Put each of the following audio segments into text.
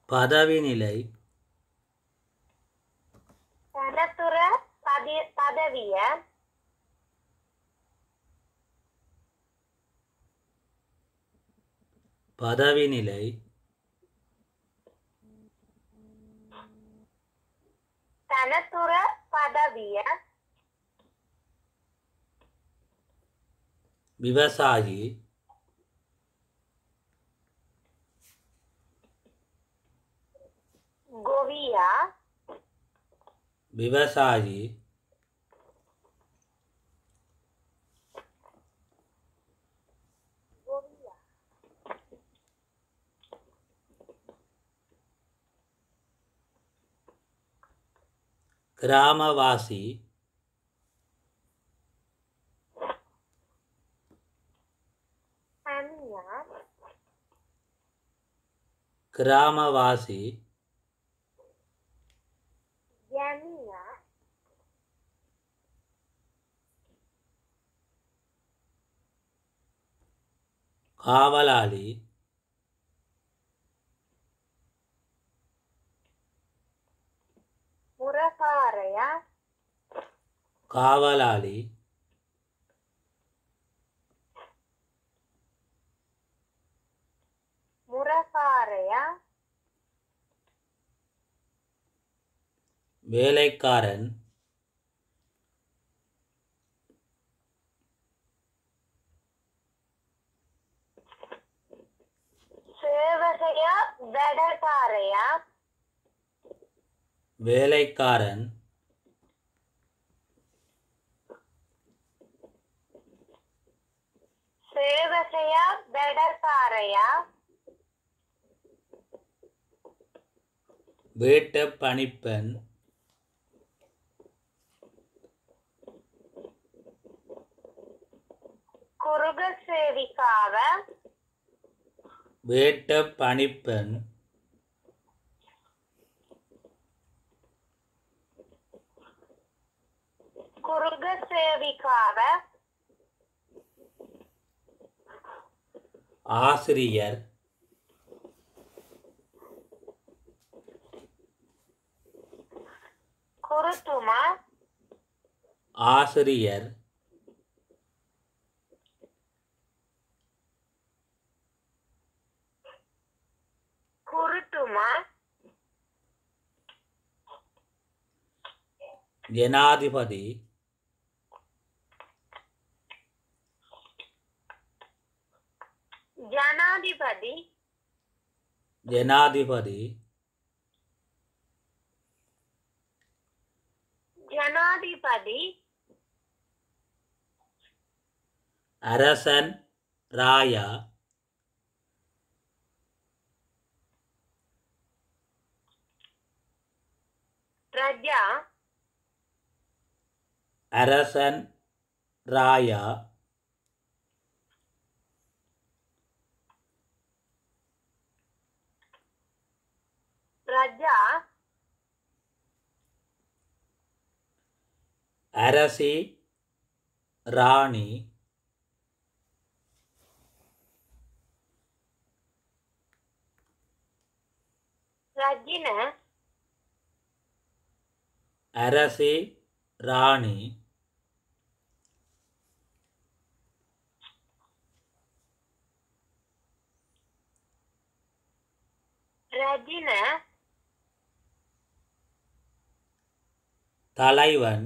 பதவி நிலை தனத்துற பதி பதவிய பதவி நிலை தனத்துற பதவிய விவசாயி கொவியா விவசாயி கொவியா கிராமவாசி தனியா கிராமவாசி ஜனியா காவலாளி முரகாரைய காவலாளி முரகாரைய வேலைக்காரன் சேவகைய வெடகாரைய வேலைக்காரன் சேவகைய வெடகாரைய வீட்டுப் பணிப்பெண் குருக சேவிக்காவ வீட்டுப் பணிப்பெண் குருக சேவிக்காவ ஆசிரியர் குருத்துமா ஆசிரியர் குருத்துமா ஜனாதிபதி ஜனாதிபதி ஜனாதிபதி ஜனாதிபதி அரசன் ராயா பிரஜா அரசன் ராயா பிரஜா அரசி ராணி ரஜின அரசி ராணி ரஜின தலைவன்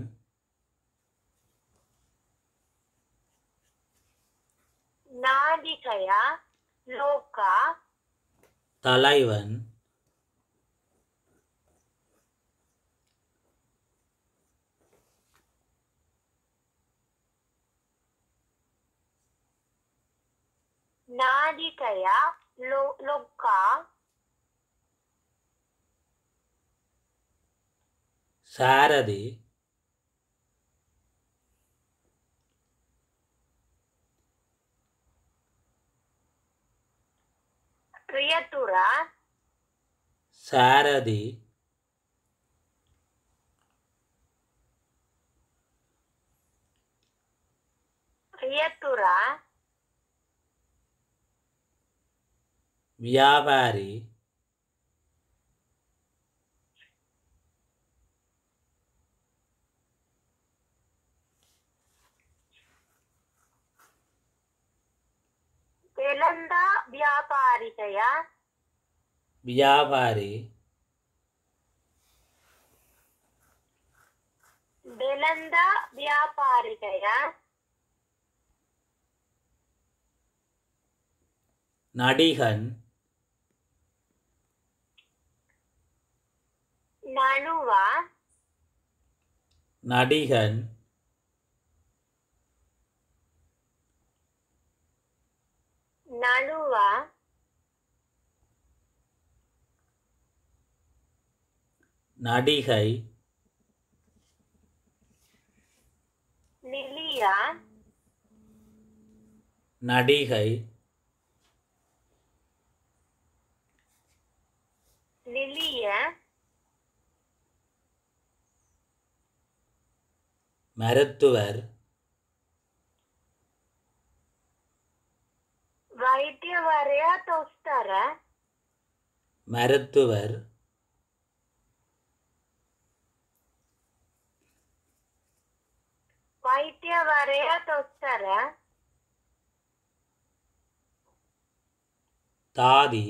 நாதிகயா லோகா தலைவன் நாதிகயா லோ லோகா சாரதி பிரியதுரா சாரதி பிரியதுரா வியாபாரி ව්‍යාපාරිකයා ව්‍යාපාරී වෙළඳ ව්‍යාපාරිකයා நடிகன் නළුවා நடிகன் නළුවා நடிகை නිලියා நடிகை නිලිය மருத்துவர் වෛද්‍යවරයා තොස්තර மருத்துவர் වෛද්‍යවරයා තොස්තර தாதி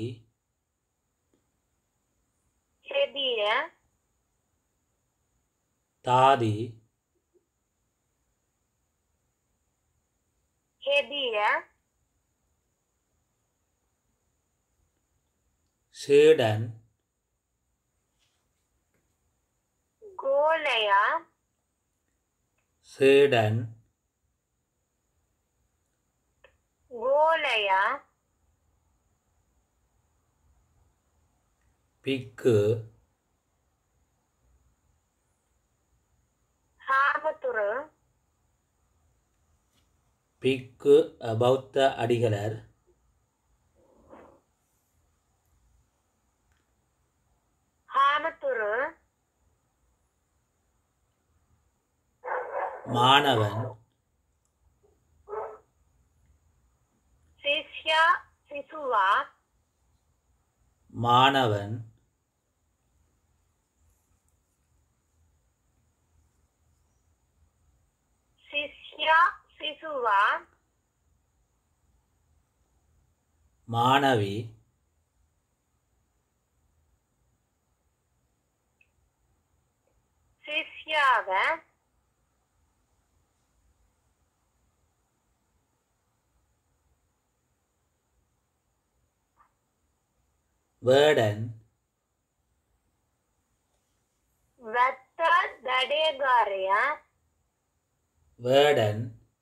හෙදිය தாதி හෙදිය சீடன் ගෝලයා சீடன் ගෝලයා பிக்கு හාමුදුරු பிக்கு பௌத்த அடிகளர் හාමුදුරු மாணவன் ශිෂ්‍ය සිසුවා மாணவன் ශිෂ්‍ය සිසුවා மாணவி ශිෂ්‍යාව வேடன் වැත්ත දඩේගාරයා வேடன்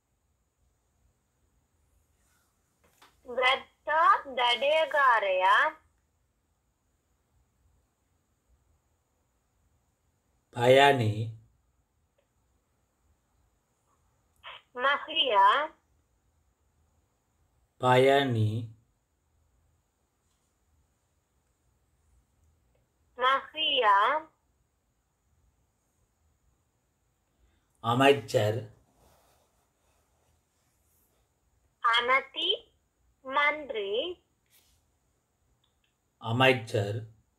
වැත්ත දඩේගාරයා பயணி මහියා பயணி මහියා அமைச்சர் අනති මන්ද්‍රී அமைச்சர்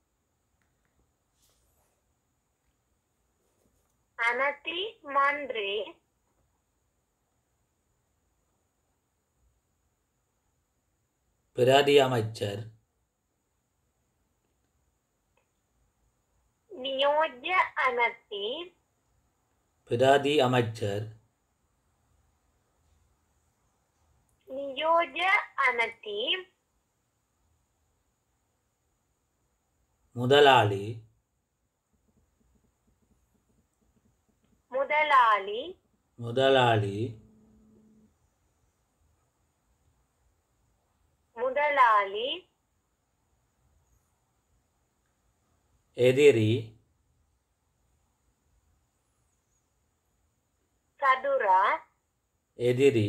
අනති මන්ද්‍රී பிரதி அமைச்சர் නියෝජ්‍ය අනති பிரதி அமைச்சர் නියෝජ්‍ය අනති முதலாளி මුදලාලි முதலாளி මුදලාලි எதிரி සදුරා எதிரி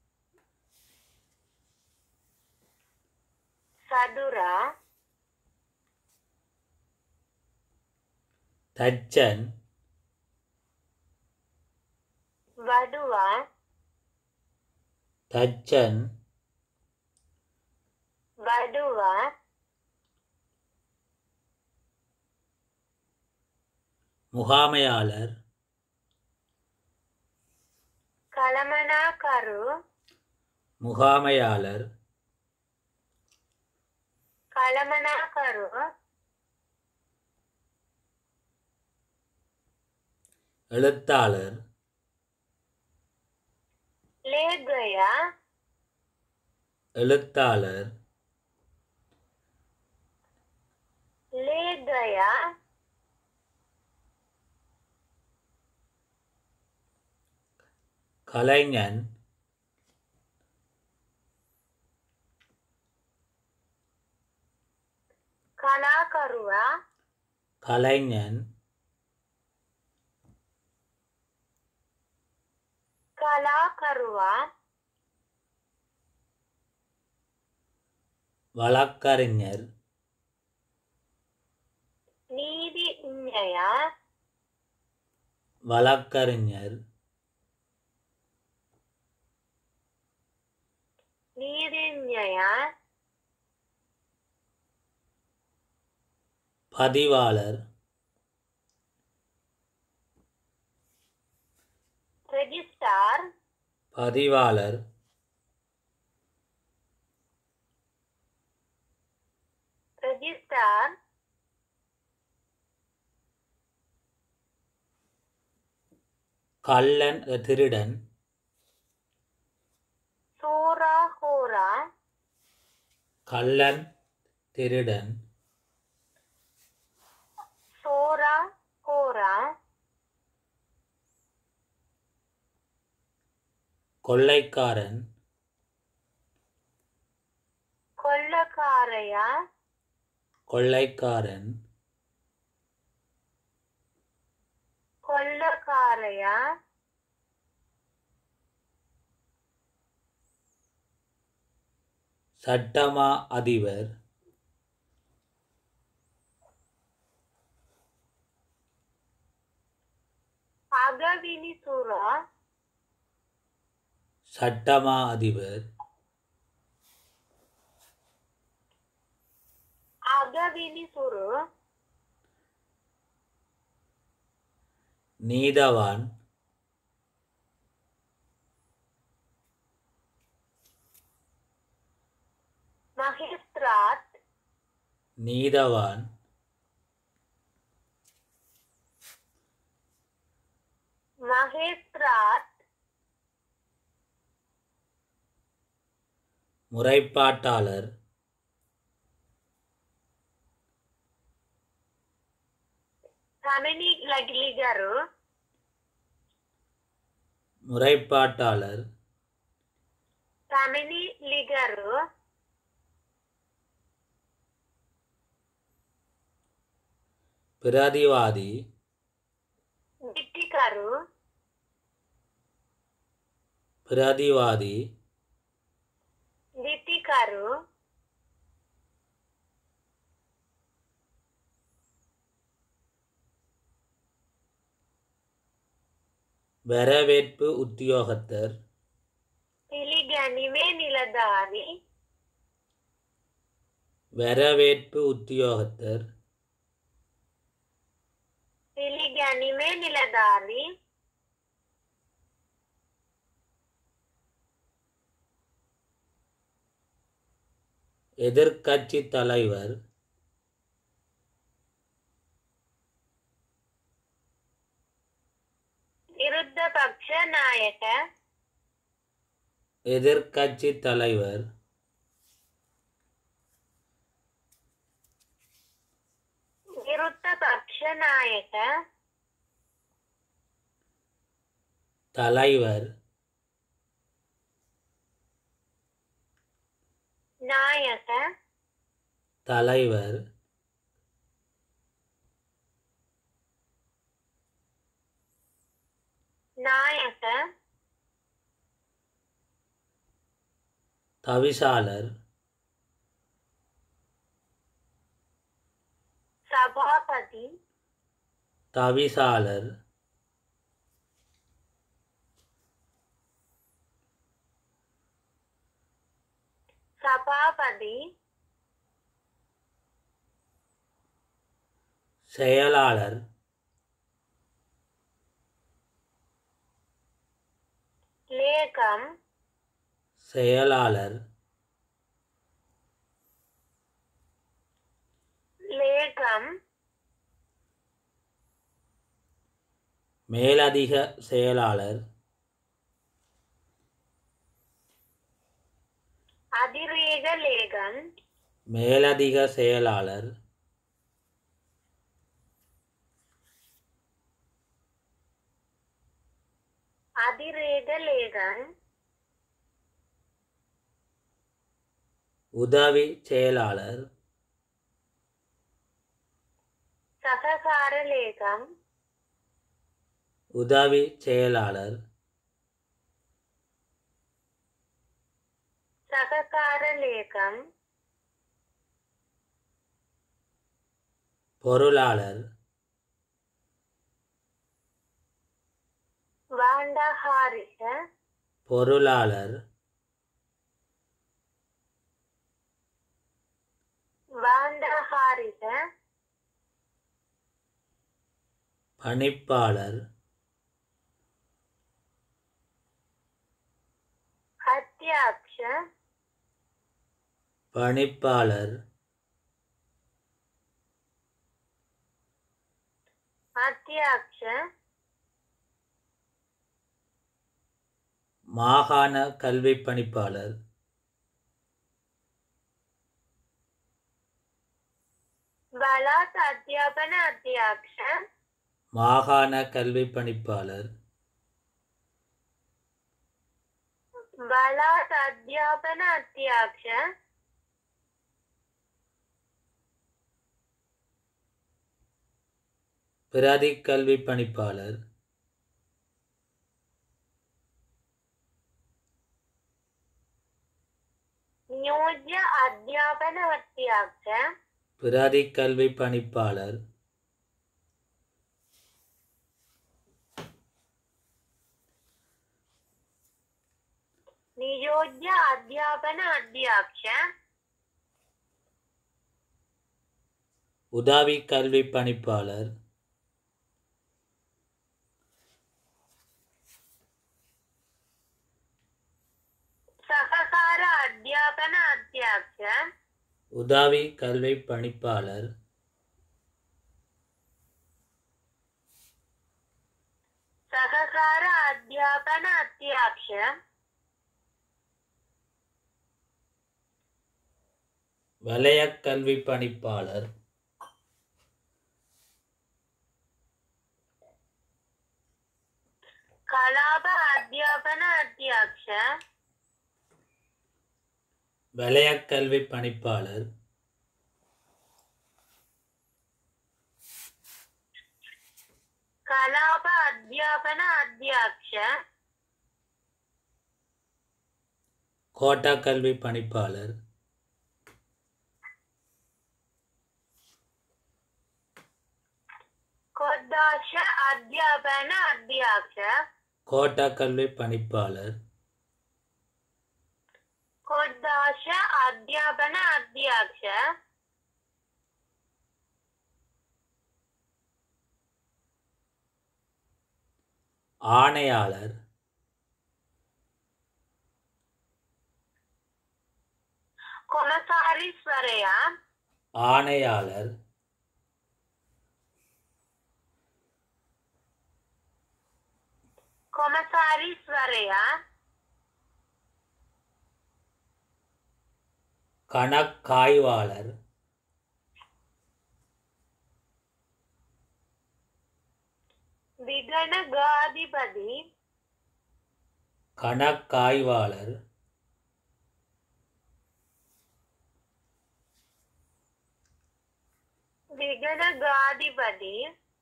සදුරා தச்சன் වඩුවා தச்சன் වඩුවා முகாமையாளர் කළමනාකරු முகாமையாளர் කළමනාකරු எழுத்தாளர் ලේගයා எழுத்தாளர் ලේගයා கலைஞன் කලාකරුවා கலைஞன் කලාකරුවා வழக்கறிஞர் නීතිඥයා வழக்கறிஞர் නීතිඥයා பதிவாளர் රෙජිස්ටාර් பதிவாளர் රෙජිස්ටාර් கள்ளன் திருடன் සෝරා හෝරා கள்ளன் திருடன் සෝරා හෝරා கொள்ளைக்காரன் කොල්ලකාරයා கொள்ளைக்காரன் කොල්ලකාරයා சட்டமா அதிபர் අගවිනිසුරා சட்டமா அதிபர் අගවිනිසුරු நீதவான் මහිස්ත්‍රාත් நீதவான் මහේස්ත්‍රාත් முறைப்பாட்டாளர் සමනි ලගිලිගරු முறைப்பாட்டாளர் සමනි ලිගරු பிரதிவாதி දිට්ටිකරු பிரதிவாதி දිට්ටිකරු வரவேற்பு உத்தியோகத்தர் පිළිගැනීමේ නිලධාරි வரவேற்பு உத்தியோகத்தர் පිළිගැනීමේ නිලධාරි எதிர்க்கட்சி தலைவர் විරුද්ධ පක්ෂ නායක எதிர்க்கட்சி தலைவர் විරුද්ධ පක්ෂ නායක தலைவர் නායක தலைவர் නායක தவிசாளர் සභාපති தவிசாளர் සභාපති செயலாளர் ලේකම් செயலாளர் லேகம் மேலதிக செயலாளர் அதிரேக லேகம் மேலதிக செயலாளர் அதிரேக லேகம் உதவி செயலாளர் சககார லேகம் உதவி செயலாளர் சககார லேகம் பொருளாளர் வாண்டஹாரிக பொருளாளர் வாண்டஹாரிக பணிப்பாளர் அத்தியாக்ஷ பணிப்பாளர் அத்தியாக்ஷ மாகாண கல்வி பணிப்பாளர் பலாத் அத்தியாபன அத்தியாக்ஷ மாகாண கல்வி பணிப்பாளர் பலாத் அத்தியாபன அத்தியாக்ஷ பிரதி கல்வி பணிப்பாளர் நியோஜ்ய அத்தியாபன அத்தியாக்ஷ பிரதி கல்வி பணிப்பாளர் நியோஜ்ய அத்தியாபன அத்தியாக்ஷ உதவி கல்வி பணிப்பாளர் சககார அத்தியாபன அத்தியாக்ஷ உதவி கல்வி பணிப்பாளர் சககார அத்தியாபன அத்தியாக்ஷ வலய கல்வி பணிப்பாளர் கலாப அத்தியாபன அத்தியாக்ஷ வலய கல்வி பணிப்பாளர் கலாப அத்தியாபன அத்தியாக்ஷ கோட்டா கல்வி பணிப்பாளர் கொத்தாஷ அத்தியாபன அத்தியாக்ஷ கோட்டா கல்வி பணிப்பாளர் கொத்தாஷ அத்தியாபன அத்தியாக்ஷ ஆணையாளர் கொமசாரீஸ்வரய ஆணையாளர் கொமசாரீஸ்வரய கணக்காய்வாளர் விகணகாதிபதி கணக்காய்வாளர் விகணகாதிபதி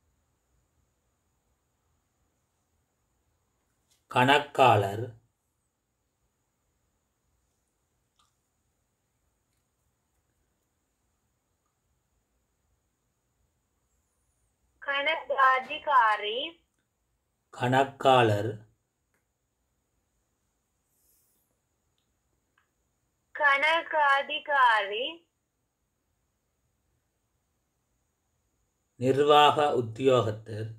கணக்காளர் கணகாதிகாரி கணக்காளர் கணகாதிகாரி நிர்வாக உத்தியோகத்தர்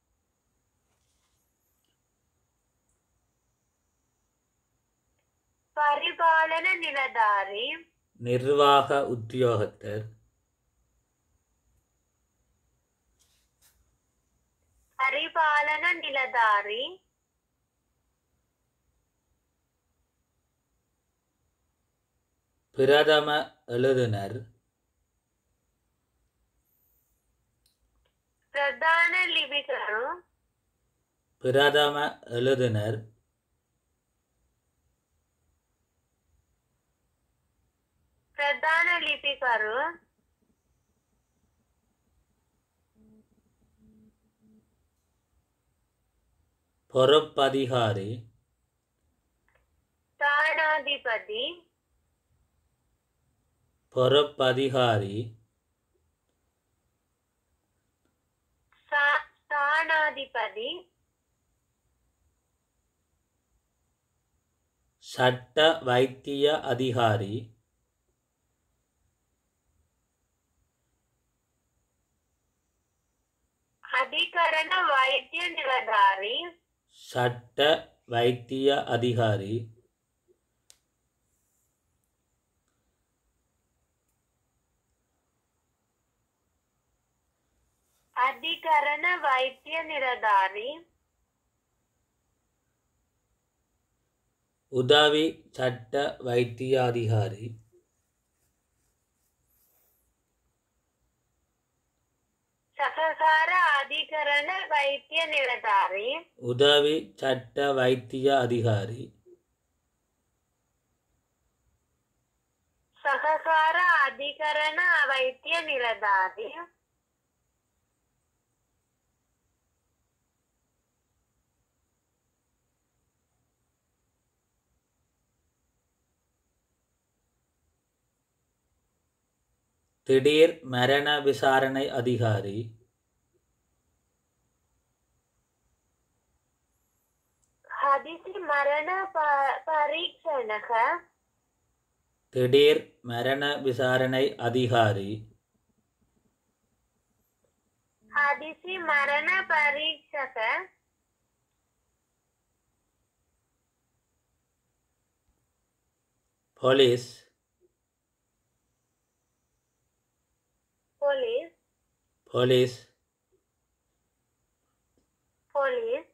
பரிபாலன நிலதாரி நிர்வாக உத்தியோகத்தர் පරිපාලන නිලධාරී பிரதம எழுதுனர் ප්‍රධාන ලිපිකරු பிரதம எழுதுனர் ප්‍රධාන ලිපිකරු பொறுப்பதிகாரி තානාධිපති பொறுப்பதிகாரி සා- තානාධිපති சட்ட வைத்திய அதிகாரி අධිකරණ වෛද්‍ය නිලධාරී சட்ட வைத்திய அதிகாரி අධිකරණ වෛද්‍ය නිලධාරී உதவி சட்ட வைத்திய அதிகாரி සකකාර අධිකරණ වෛද්‍ය නිලධාරී உதவி சட்ட வைத்திய அதிகாரி සහකාර අධිකරණ වෛද්‍ය නිලධාරී திடீர் மரண விசாரணை அதிகாரி හදිසි මරණ ප- පරීක්ෂණක திடீர் மரண விசாரணை அதிகாரி හදිසි මරණ පරීක්ෂක போலீஸ் පොලිස් போலீஸ் පොලිස්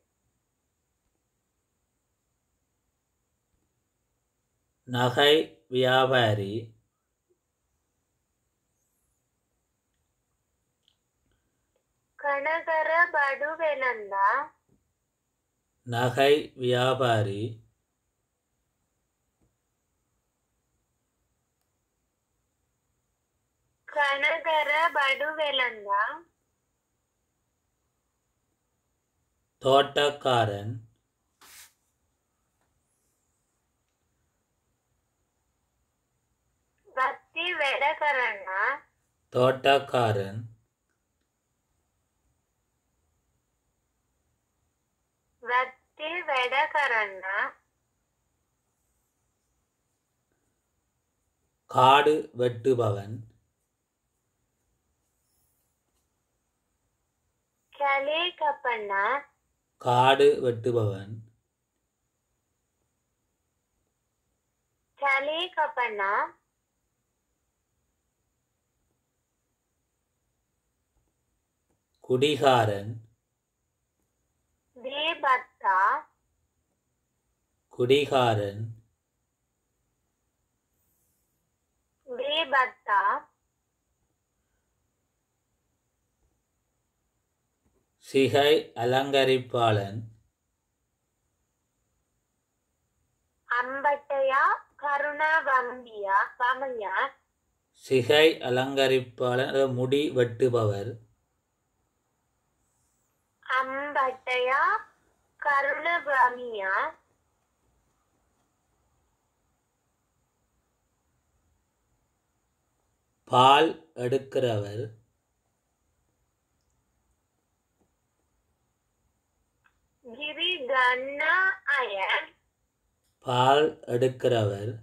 நகை வியாபாரி කනකර බඩු වෙළඳා நகை வியாபாரி කනකර බඩු වෙළඳා தோட்டக்காரன் වත්ති වැඩ කරන්නා தோட்டக்காரன் වත්ති වැඩ කරන්නා காடு வெட்டுபவன் කැලේ කපන්නා காடு வெட்டுபவன் කැලේ කපන්නා குடிகாரன் දේබත්තා குடிகாரன் දේබත්තා சிகை அலங்கரிப்பாளன் අම්බටයා කරුණා වම්බියා වමයා சிகை அலங்கரிப்பாளன் அதாவது முடி வெட்டுபவர் අම්බටයා කරුණ වමියා பால் எடுக்கிறவர் ගිරි ගන්නා අය பால் எடுக்கிறவர்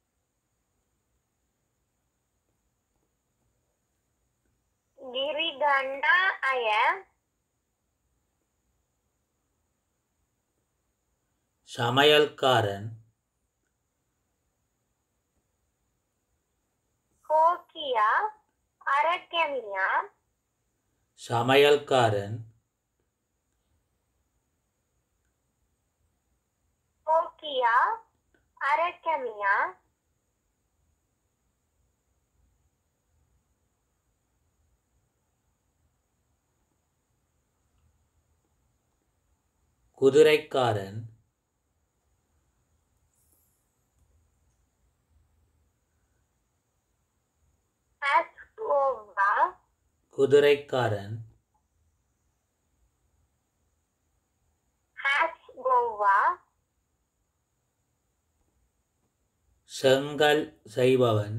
ගිරි ගන්නා අය சமையல்காரன் කෝකියා අරකැමියා சமையல்காரன் ඕකියා අරකැමියා குதிரைக்காரன் ඇස් ගෝවා குதிரைக்காரன் හැස් ගෝවා செங்கல் செய்பவன்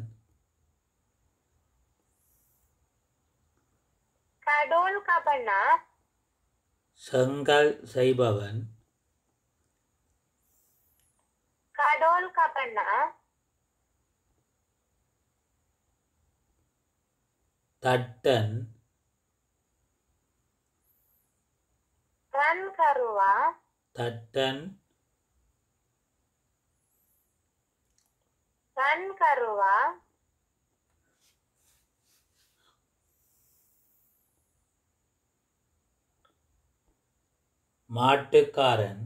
කඩෝල් කපනා செங்கல் செய்பவன் කඩෝල් කපනා தட்டன் රන්කරුවා தட்டன் රන්කරුවා மாட்டுக்காரன்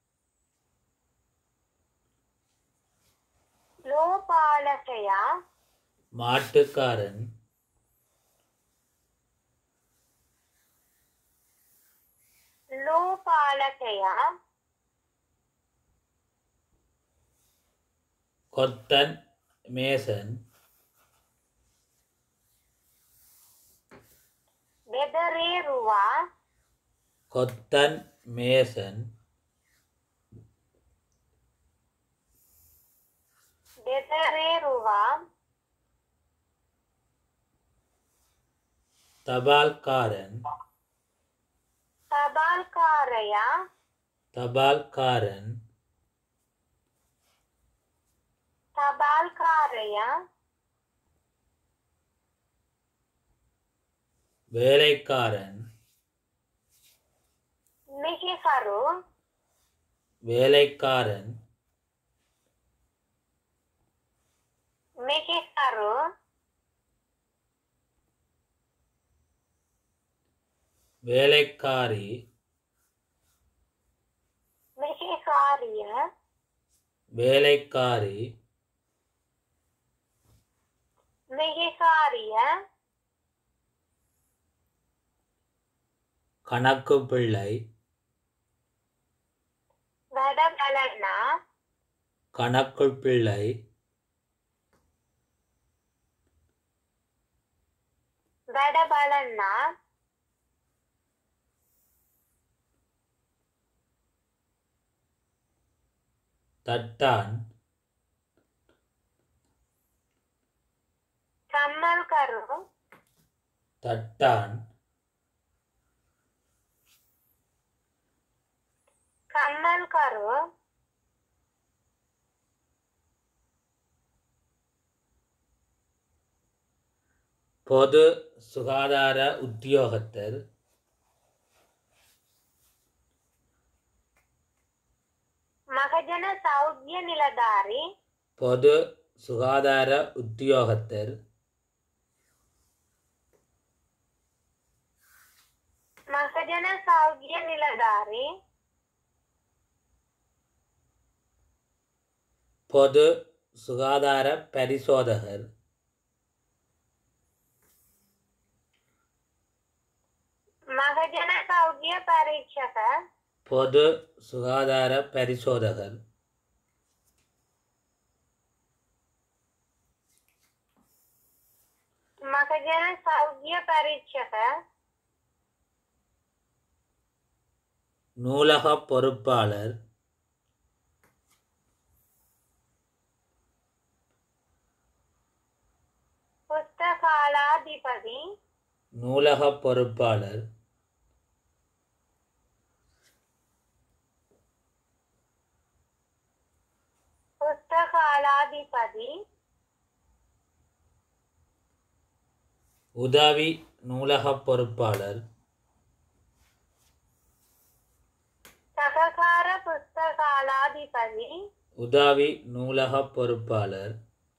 ලෝපාලකයා மாட்டுக்காரன் ලෝපාලකයා கொத்தன் மேசன் බෙදරේරුවා கொத்தன் மேசன் බෙදරේරුවා தபால்காரன் තබල්කාරයා தபால்காரன் තබල්කාරයා வேலைக்காரன் මෙහිකරු வேலைக்காரன் මෙහිකරු வேலைக்காரி මෙහිකාරිය வேலைக்காரி මෙහිකාරිය கணக்கு பிள்ளை වැඩ බලන්නා கணக்கு பிள்ளை වැඩ බලන්නා தட்டான் කම්මල්කරු தட்டான் කම්මල්කරු பொது சுகாதார உத்தியோகத்தர் මහජන සෞද්‍ය නිලධාරී பொது சுகாதார உத்தியோகத்தர் මහජන සෞද්‍ය නිලධාරී பொது சுகாதார பரிசோதகர் මහජන සෞද්‍ය පරීක්ෂක பொது சுகாதார பரிசோதகர் මහජන සෞද්‍ය පරීක්ෂක நூலக பொறுப்பாளர் පුස්තකාලාධිපති நூலக பொறுப்பாளர் පුස්තකාලාධිපති உதவி நூலக பொறுப்பாளர் සහකාර පුස්තකාලාධිපති உதவி நூலக பொறுப்பாளர்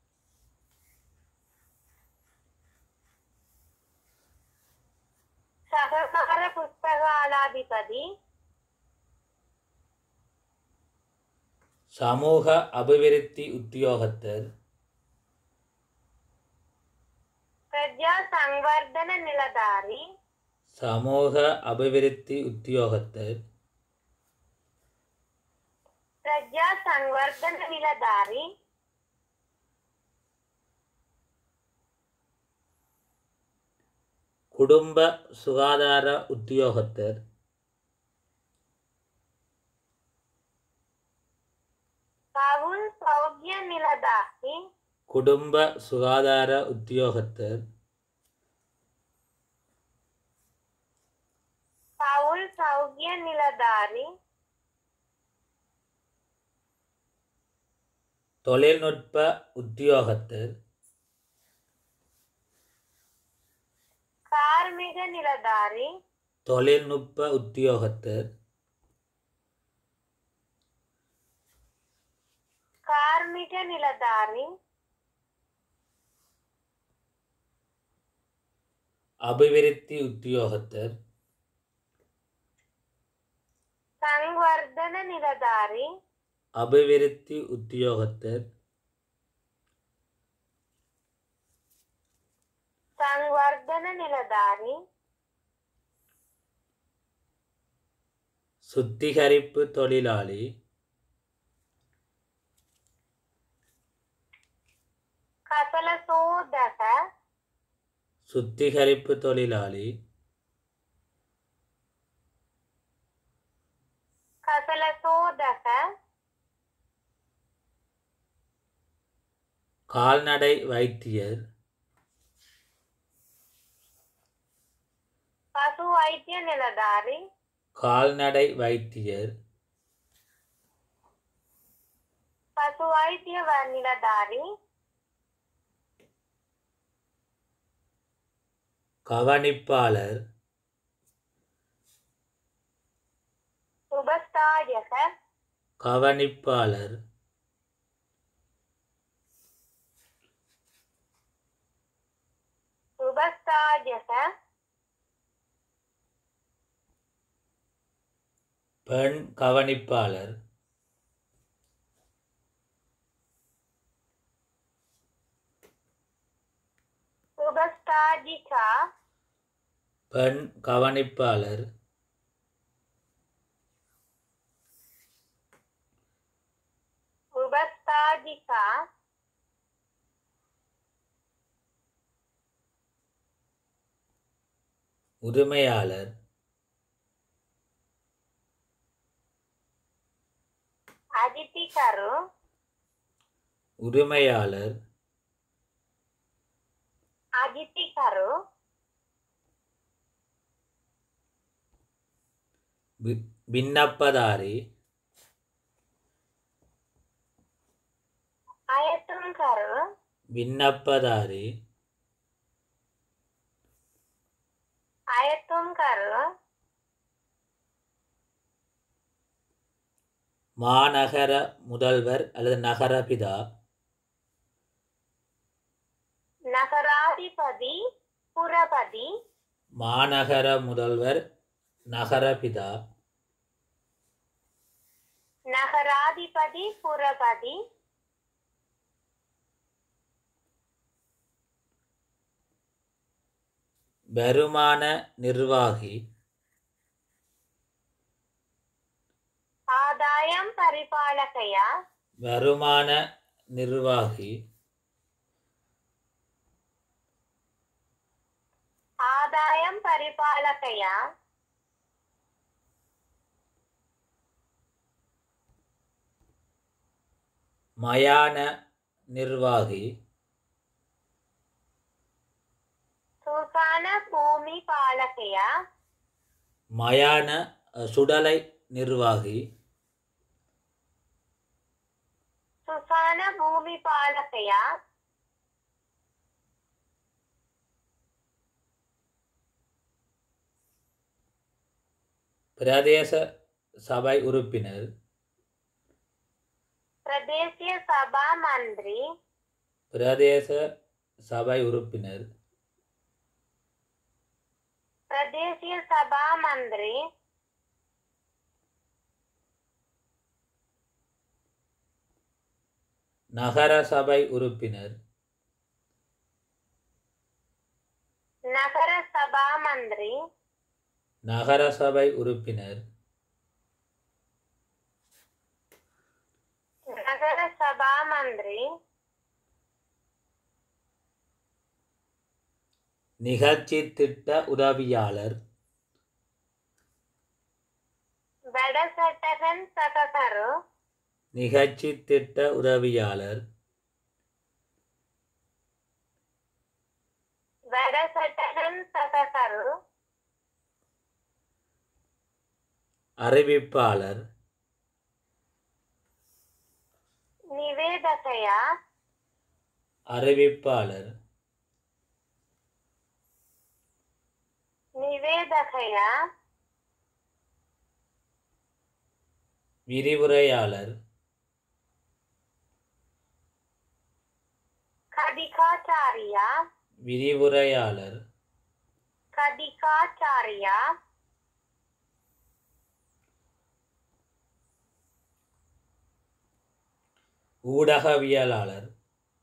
සහකාර පුස්තකාලාධිපති சமூக அபிவிருத்தி உத்தியோகத்தர் ප්‍රජා සංවර්ධන නිලධාරී சமூக அபிவிருத்தி உத்தியோகத்தர் ප්‍රජා සංවර්ධන නිලධාරී குடும்ப சுகாதார உத்தியோகத்தர் පවුල් සෞඛ්‍ය නිලධාරී குடும்ப சுகாதார உத்தியோகத்தர் පවුල් සෞඛ්‍ය නිලධාරී தொழில்நுட்ப உத்தியோகத்தர் කාර්මික නිලධාරී தொழில்நுட்ப உத்தியோகத்தர் කාර්මික නිලධාරී அபிவிருத்தி உத்தியோகத்தர் සංවර්ධන නිලධාරී அபிவிருத்தி உத்தியோகத்தர் සංවර්ධන නිලධාරී சுத்திகரிப்பு தொழிலாளி කසල සෝදක சுத்திகரிப்பு தொழிலாளி කසල සෝදක கால்நடை வைத்தியர் පසු වෛද්‍ය නිලධාරී கால்நடை வைத்தியர் පසු වෛද්‍ය නිලධාරී கவனிப்பாளர் උපස්ථායක கவனிப்பாளர் උපස්ථායක பெண் கவனிப்பாளர் උපස්ථාජිකා பெண் கவனிப்பாளர் උපස්ථාජිකා உரிமையாளர் අධිතිකරු உரிமையாளர் අධිතිකරු வி- விண்ணப்பதாரி අයතුම්කරු விண்ணப்பதாரி අයතුම්කරු மாநகர முதல்வர் அல்லது நகரபிதா නගරාධිපති පුරපති மாநகர முதல்வர் நகரபிதா නගරාධිපති පුරපති வருமான நிர்வாகி ආදායම් පරිපාලකයා வருமான நிர்வாகி ආදායම් පරිපාලකයා மயான நிர்வாகி සූසාන භූමි පාලකයා மயான அஹ், சுடலை நிர்வாகி සුසාන භූමි පාලකයා பிரதேச சபை உறுப்பினர் ප්‍රදේශීය සභා මන්ත්‍රී பிரதேச சபை உறுப்பினர் ප්‍රදේශීය සභා මන්ත්‍රී நகர சபை உறுப்பினர் නගර සභා මන්ත්‍රී நகர சபை உறுப்பினர் නගර සභා මන්ත්‍රී நிகழ்ச்சி திட்ட உதவியாளர் වැඩසටහන් සකකරු நிகழ்ச்சி திட்ட உதவியாளர் වැඩසටහන් සකකරු அறிவிப்பாளர் නිවේදකයා அறிவிப்பாளர் නිවේදකයා விரிவுரையாளர் කදිකාචාරියා விரிவுரையாளர் කදිකාචාරියා ஊடகவியலாளர்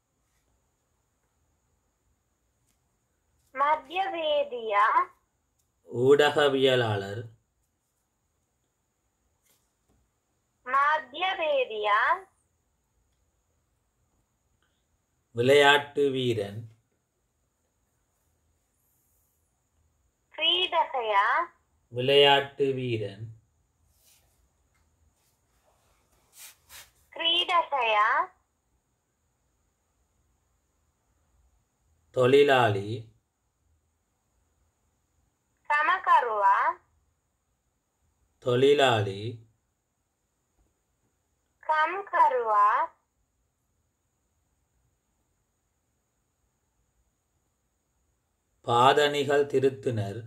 මධ්‍යවේදියා ஊடகவியலாளர் මාධ්‍යවේදියා விளையாட்டு வீரன் ක්‍රීඩකයා விளையாட்டு வீரன் ක්‍රීඩකයා தொழிலாளி සමකරුවා தொழிலாளி කම්කරුවා பாதணிகள் திருத்துனர்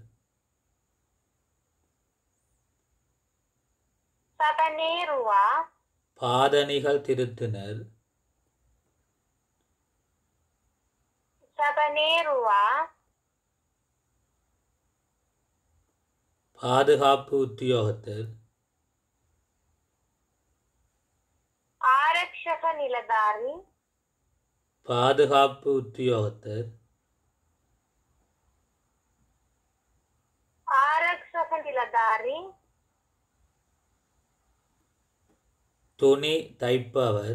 සපනේරුවා பாதணிகள் திருத்துனர் සපනේරුවා பாதுகாப்பு உத்தியோகத்தர் ආරක්ෂක නිලධාරී பாதுகாப்பு உத்தியோகத்தர் ආරක්ෂක නිලධාරී துணி தைப்பவர்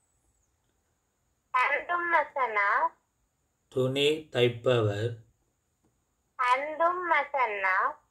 ඇඳුම් මසනා துணி தைப்பவர் ඇඳුම් මසන්නා